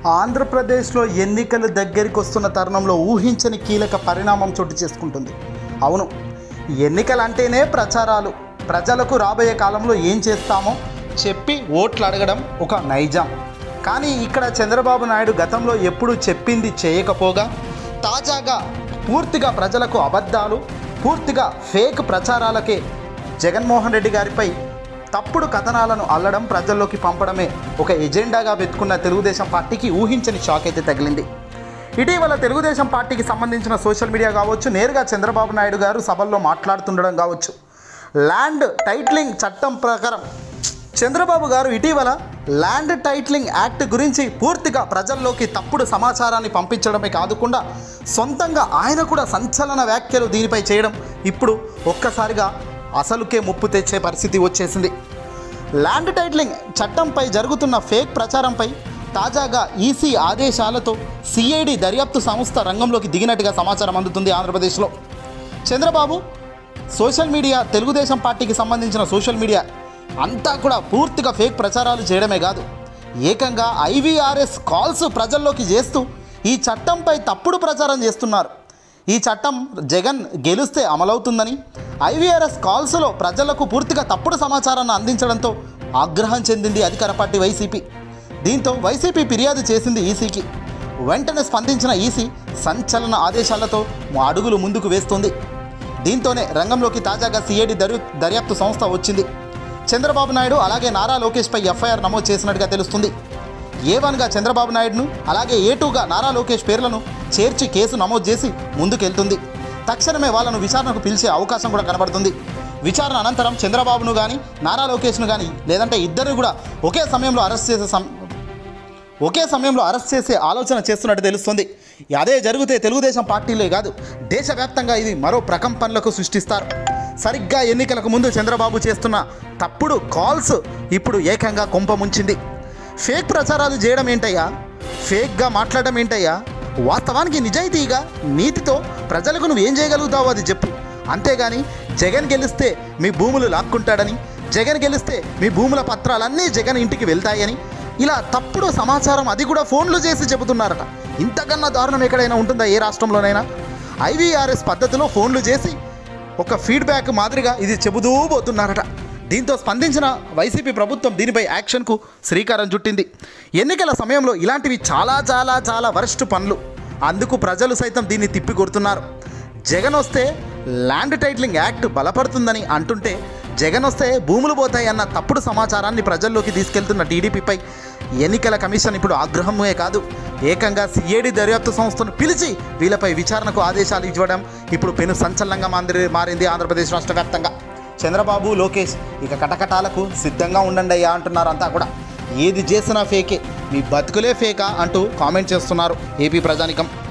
ఆంధ్రప్రదేశ్లో ఎన్నికలు దగ్గరికి వస్తున్న తరుణంలో ఊహించని కీలక పరిణామం చోటు చేసుకుంటుంది అవును ఎన్నికలు అంటేనే ప్రచారాలు ప్రజలకు రాబోయే కాలంలో ఏం చేస్తామో చెప్పి ఓట్లు అడగడం ఒక నైజాం కానీ ఇక్కడ చంద్రబాబు నాయుడు గతంలో ఎప్పుడూ చెప్పింది చేయకపోగా తాజాగా పూర్తిగా ప్రజలకు అబద్ధాలు పూర్తిగా ఫేక్ ప్రచారాలకే జగన్మోహన్ రెడ్డి గారిపై తప్పుడు కథనాలను అల్లడం ప్రజల్లోకి పంపడమే ఒక ఎజెండాగా వెతుకున్న తెలుగుదేశం పార్టీకి ఊహించని షాక్ అయితే తగిలింది ఇటీవల తెలుగుదేశం పార్టీకి సంబంధించిన సోషల్ మీడియా కావచ్చు నేరుగా చంద్రబాబు నాయుడు గారు సభల్లో మాట్లాడుతుండడం కావచ్చు ల్యాండ్ టైట్లింగ్ చట్టం ప్రకారం చంద్రబాబు గారు ఇటీవల ల్యాండ్ టైట్లింగ్ యాక్ట్ గురించి పూర్తిగా ప్రజల్లోకి తప్పుడు సమాచారాన్ని పంపించడమే కాకుండా సొంతంగా ఆయన కూడా సంచలన వ్యాఖ్యలు దీనిపై చేయడం ఇప్పుడు ఒక్కసారిగా అసలుకే ముప్పు తెచ్చే పరిస్థితి వచ్చేసింది ల్యాండ్ టైట్లింగ్ చట్టంపై జరుగుతున్న ఫేక్ ప్రచారంపై తాజాగా ఈసీ ఆదేశాలతో సిఐడి దర్యాప్తు సంస్థ రంగంలోకి దిగినట్టుగా సమాచారం అందుతుంది ఆంధ్రప్రదేశ్లో చంద్రబాబు సోషల్ మీడియా తెలుగుదేశం పార్టీకి సంబంధించిన సోషల్ మీడియా అంతా కూడా పూర్తిగా ఫేక్ ప్రచారాలు చేయడమే కాదు ఏకంగా ఐవీఆర్ఎస్ కాల్స్ ప్రజల్లోకి చేస్తూ ఈ చట్టంపై తప్పుడు ప్రచారం చేస్తున్నారు ఈ చట్టం జగన్ గెలిస్తే అమలవుతుందని ఐవీఆర్ఎస్ కాల్స్లో ప్రజలకు పూర్తిగా తప్పుడు సమాచారాన్ని అందించడంతో ఆగ్రహం చెందింది అధికార పార్టీ వైసీపీ దీంతో వైసీపీ ఫిర్యాదు చేసింది ఈసీకి వెంటనే స్పందించిన ఈసీ సంచలన ఆదేశాలతో అడుగులు ముందుకు వేస్తుంది దీంతోనే రంగంలోకి తాజాగా సిఐడి దర్యా దర్యాప్తు సంస్థ వచ్చింది చంద్రబాబు నాయుడు అలాగే నారా లోకేష్పై ఎఫ్ఐఆర్ నమోదు చేసినట్టుగా తెలుస్తుంది ఏ వన్గా చంద్రబాబు నాయుడును అలాగే ఏ టూగా నారా లోకేష్ పేర్లను చేర్చి కేసు నమోదు చేసి ముందుకెళ్తుంది తక్షణమే వాళ్ళను విచారణకు పిలిచే అవకాశం కూడా కనబడుతుంది విచారణ అనంతరం చంద్రబాబును కానీ నారా లోకేష్ను కానీ లేదంటే ఇద్దరు కూడా ఒకే సమయంలో అరెస్ట్ చేసే సం ఒకే సమయంలో అరెస్ట్ చేసే ఆలోచన చేస్తున్నట్టు తెలుస్తుంది అదే జరిగితే తెలుగుదేశం పార్టీలే కాదు దేశవ్యాప్తంగా ఇది మరో ప్రకంపనలకు సృష్టిస్తారు సరిగ్గా ఎన్నికలకు ముందు చంద్రబాబు చేస్తున్న తప్పుడు కాల్స్ ఇప్పుడు ఏకంగా కొంప ముంచింది ఫేక్ ప్రచారాలు చేయడం ఏంటయ్యా ఫేక్గా మాట్లాడడం ఏంటయ్యా వాస్తవానికి నిజాయితీగా నీతితో ప్రజలకు నువ్వు ఏం చేయగలుగుతావో అది చెప్పు అంతేగాని జగన్ గెలిస్తే మీ భూములు లాక్కుంటాడని జగన్ గెలిస్తే మీ భూముల పత్రాలన్నీ జగన్ ఇంటికి వెళ్తాయని ఇలా తప్పుడు సమాచారం అది కూడా ఫోన్లు చేసి చెబుతున్నారట ఇంతకన్నా దారుణం ఎక్కడైనా ఉంటుందా ఏ రాష్ట్రంలోనైనా ఐవీఆర్ఎస్ పద్ధతిలో ఫోన్లు చేసి ఒక ఫీడ్బ్యాక్ మాదిరిగా ఇది చెబుతూ పోతున్నారట దీంతో స్పందించిన వైసీపీ ప్రభుత్వం దీనిపై యాక్షన్కు శ్రీకారం చుట్టింది ఎన్నికల సమయంలో ఇలాంటివి చాలా చాలా చాలా వరస్ట్ పనులు అందుకు ప్రజలు సైతం దీన్ని తిప్పి కొడుతున్నారు జగన్ వస్తే ల్యాండ్ టైటిలింగ్ యాక్ట్ బలపడుతుందని అంటుంటే జగన్ వస్తే భూములు పోతాయి అన్న తప్పుడు సమాచారాన్ని ప్రజల్లోకి తీసుకెళ్తున్న టీడీపీపై ఎన్నికల కమిషన్ ఇప్పుడు ఆగ్రహమే కాదు ఏకంగా సిఐడి దర్యాప్తు సంస్థను పిలిచి వీళ్ళపై విచారణకు ఆదేశాలు ఇవ్వడం ఇప్పుడు పెను సంచలనంగా మాంది మారింది ఆంధ్రప్రదేశ్ రాష్ట్ర వ్యాప్తంగా చంద్రబాబు లోకేష్ ఇక కటకటాలకు సిద్ధంగా ఉండండి అయ్యా అంటున్నారు అంతా కూడా ఏది చేసినా ఫేకే మీ బతుకులే ఫేకా అంటూ కామెంట్ చేస్తున్నారు ఏపీ ప్రజానికం